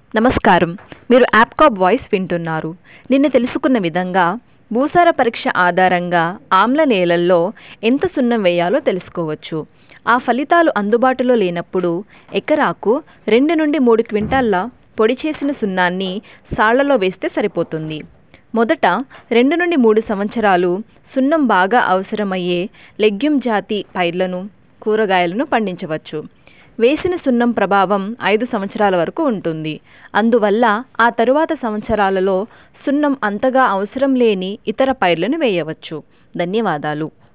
నమస్కారం మీరు యాప్కాప్ వాయిస్ వింటున్నారు నిన్న తెలుసుకున్న విధంగా భూసార పరీక్ష ఆధారంగా ఆమ్ల నేలల్లో ఎంత సున్నం వేయాలో తెలుసుకోవచ్చు ఆ ఫలితాలు అందుబాటులో లేనప్పుడు ఎకరాకు రెండు నుండి మూడు క్వింటాళ్ళ పొడి చేసిన సున్నాన్ని సాళ్లలో వేస్తే సరిపోతుంది మొదట రెండు నుండి మూడు సంవత్సరాలు సున్నం బాగా అవసరమయ్యే లెగ్యూమ్ జాతి పైర్లను కూరగాయలను పండించవచ్చు వేసిన సున్నం ప్రభావం ఐదు సంవత్సరాల వరకు ఉంటుంది అందువల్ల ఆ తరువాత సంవత్సరాలలో సున్నం అంతగా అవసరం లేని ఇతర పైర్లను వేయవచ్చు ధన్యవాదాలు